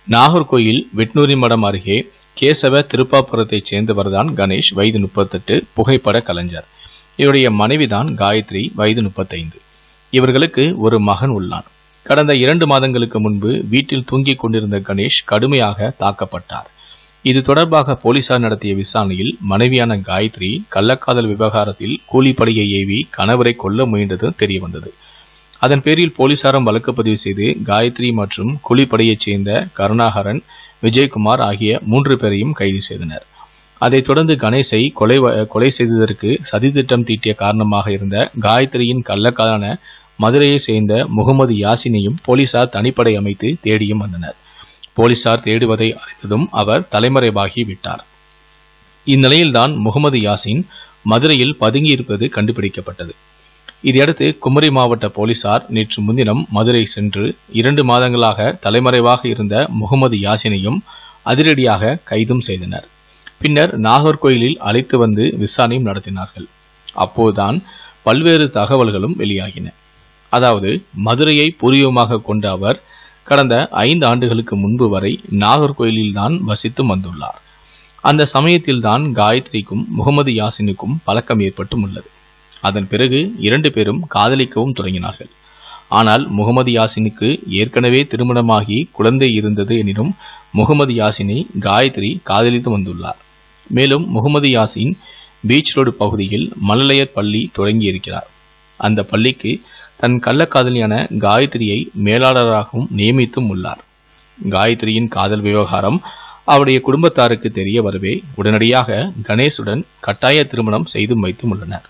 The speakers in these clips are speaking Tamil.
நாகர்கோயில் வெட்னூரி மடம் அருகே கேசவ திருப்பாபுரத்தைச் சேர்ந்தவர்தான் கணேஷ் வயது முப்பத்தெட்டு புகைப்பட கலைஞர் இவருடைய மனைவிதான் காயத்ரி வயது முப்பத்தைந்து இவர்களுக்கு ஒரு மகன் உள்ளான் கடந்த இரண்டு மாதங்களுக்கு முன்பு வீட்டில் தூங்கிக் கொண்டிருந்த கணேஷ் கடுமையாக தாக்கப்பட்டார் இது தொடர்பாக போலீசார் நடத்திய விசாரணையில் மனைவியான காயத்ரி கள்ளக்காதல் விவகாரத்தில் கூலிப்படையை ஏவி கணவரை கொல்ல முயன்றது தெரிய வந்தது அதன் பேரில் போலீசாரும் வழக்கு பதிவு செய்து காயத்ரி மற்றும் கூலிப்படையைச் சேர்ந்த கருணாகரன் விஜயகுமார் ஆகிய மூன்று பேரையும் கைது செய்தனர் அதைத் தொடர்ந்து கணேசை கொலை வ- கொலை செய்ததற்கு சதித்திட்டம் தீட்டிய காரணமாக இருந்த காயத்ரியின் கள்ளக்காதலான மதுரையை சேர்ந்த முகமது யாசினையும் போலீசார் தனிப்படை அமைத்து தேடியும் வந்தனர் போலீசார் தேடுவதை அறிந்ததும் அவர் தலைமறைவாகி விட்டார் இந்நிலையில்தான் முகமது யாசின் மதுரையில் பதுங்கியிருப்பது கண்டுபிடிக்கப்பட்டது இதையடுத்து குமரி மாவட்ட போலீசார் நேற்று முன்தினம் மதுரை சென்று இரண்டு மாதங்களாக தலைமறைவாக இருந்த முகமது யாசினையும் அதிரடியாக கைதும் செய்தனர் பின்னர் நாகர்கோயிலில் அழைத்து வந்து விசாரணையும் நடத்தினார்கள் அப்போதுதான் பல்வேறு தகவல்களும் வெளியாகின அதாவது மதுரையை பூர்வீகமாக கொண்ட அவர் கடந்த ஐந்து ஆண்டுகளுக்கு முன்பு வரை நாகர்கோயிலில்தான் வசித்து வந்துள்ளார் அந்த சமயத்தில்தான் காயத்ரிக்கும் முகமது யாசினுக்கும் பழக்கம் ஏற்பட்டும் உள்ளது அதன் பிறகு இரண்டு பேரும் காதலிக்கவும் தொடங்கினார்கள் ஆனால் முகமது யாசினுக்கு ஏற்கனவே திருமணமாகி குழந்தை இருந்தது எனினும் முகமது யாசினை காயத்ரி காதலித்து வந்துள்ளார் மேலும் முகமது யாசின் பீச் ரோடு பகுதியில் மழலையர் பள்ளி தொடங்கியிருக்கிறார் அந்த பள்ளிக்கு தன் கள்ளக்காதலியான காயத்ரியை மேலாளராகவும் நியமித்தும் உள்ளார் காயத்ரியின் காதல் விவகாரம் அவருடைய குடும்பத்தாருக்கு தெரிய வரவே உடனடியாக கணேசுடன் கட்டாய திருமணம் செய்தும் வைத்தும் உள்ளனர்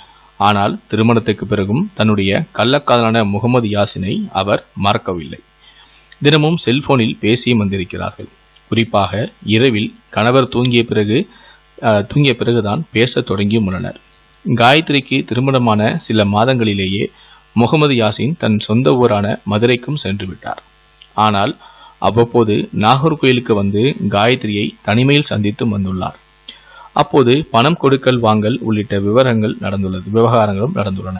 ஆனால் திருமணத்துக்கு பிறகும் தன்னுடைய கள்ளக்காதலான முகமது யாசினை அவர் மறக்கவில்லை தினமும் செல்போனில் பேசியும் வந்திருக்கிறார்கள் குறிப்பாக இரவில் கணவர் தூங்கிய பிறகு அஹ், தூங்கிய பிறகுதான் பேசத் தொடங்கியும் உள்ளனர் காயத்ரிக்கு திருமணமான சில மாதங்களிலேயே முகமது யாசின் தன் சொந்த ஊரான மதுரைக்கும் சென்று விட்டார் ஆனால் அவ்வப்போது நாகர்கோயிலுக்கு வந்து காயத்ரியை தனிமையில் சந்தித்தும் வந்துள்ளார் அப்போது பணம் கொடுக்கல் வாங்கல் உள்ளிட்ட விவரங்கள் நடந்துள்ளது விவகாரங்களும் நடந்துள்ளன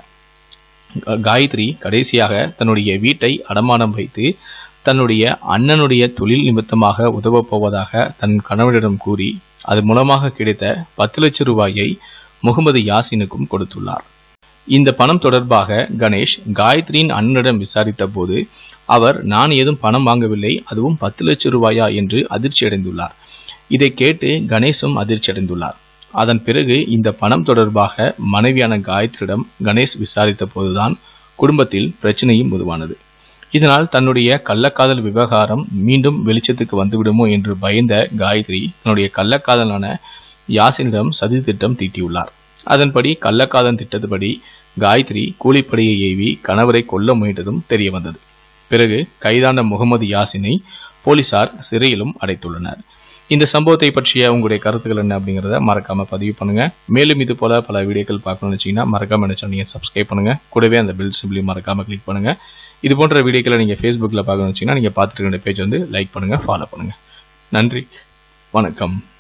கா- காயத்ரி கடைசியாக தன்னுடைய வீட்டை அடமானம் வைத்து தன்னுடைய அண்ணனுடைய தொழில் நிமித்தமாக உதவப் போவதாக தன் கணவனிடம் கூறி அது மூலமாக கிடைத்த பத்து லட்சம் ரூபாயை முகமது யாசினுக்கும் கொடுத்துள்ளார் இந்த பணம் தொடர்பாக கணேஷ் காயத்ரியின் அண்ணனிடம் விசாரித்த போது அவர் நான் ஏதும் பணம் வாங்கவில்லை அதுவும் பத்து லட்சம் ரூபாயா என்று அதிர்ச்சி அடைந்துள்ளார் இதை கேட்டு கணேஷும் அதிர்ச்சி அடைந்துள்ளார் அதன் பிறகு இந்த பணம் தொடர்பாக மனைவியான காயத்ரியிடம் கணேஷ் விசாரித்த போதுதான் குடும்பத்தில் பிரச்சனையும் உருவானது இதனால் தன்னுடைய கள்ளக்காதல் விவகாரம் மீண்டும் வெளிச்சத்துக்கு வந்துவிடுமோ என்று பயந்த காயத்ரி தன்னுடைய கள்ளக்காதலான யாசினிடம் சதி திட்டம் தீட்டியுள்ளார் அதன்படி கள்ளக்காதல் திட்டத்துப்படி காயத்ரி கூலிப்படையை ஏவி கணவரை கொல்ல முயன்றதும் தெரிய வந்தது பிறகு கைதான முகமது யாசினை போலீசார் சிறையிலும் அடைத்துள்ளனர் இந்த சம்பவத்தை பற்றிய உங்களுடைய கருத்துக்கள் என்ன அப்படிங்கிறத மறக்காம பதிவு பண்ணுங்க மேலும் இது போல பல வீடியோக்கள் பார்க்கணும்னு வச்சீங்கன்னா மறக்காம என்ன சேனலை சப்ஸ்கிரைப் பண்ணுங்க கூடவே அந்த பெல் சிம்பிளையும் மறக்காம கிளிக் பண்ணுங்க இது போன்ற வீடியோக்களை நீங்க ஃபேஸ்புக்கில் பார்க்கணும்னு வச்சீங்கன்னா நீங்க பார்த்துட்டு இருக்க பேஜ் வந்து லைக் பண்ணுங்க ஃபாலோ பண்ணுங்க நன்றி வணக்கம்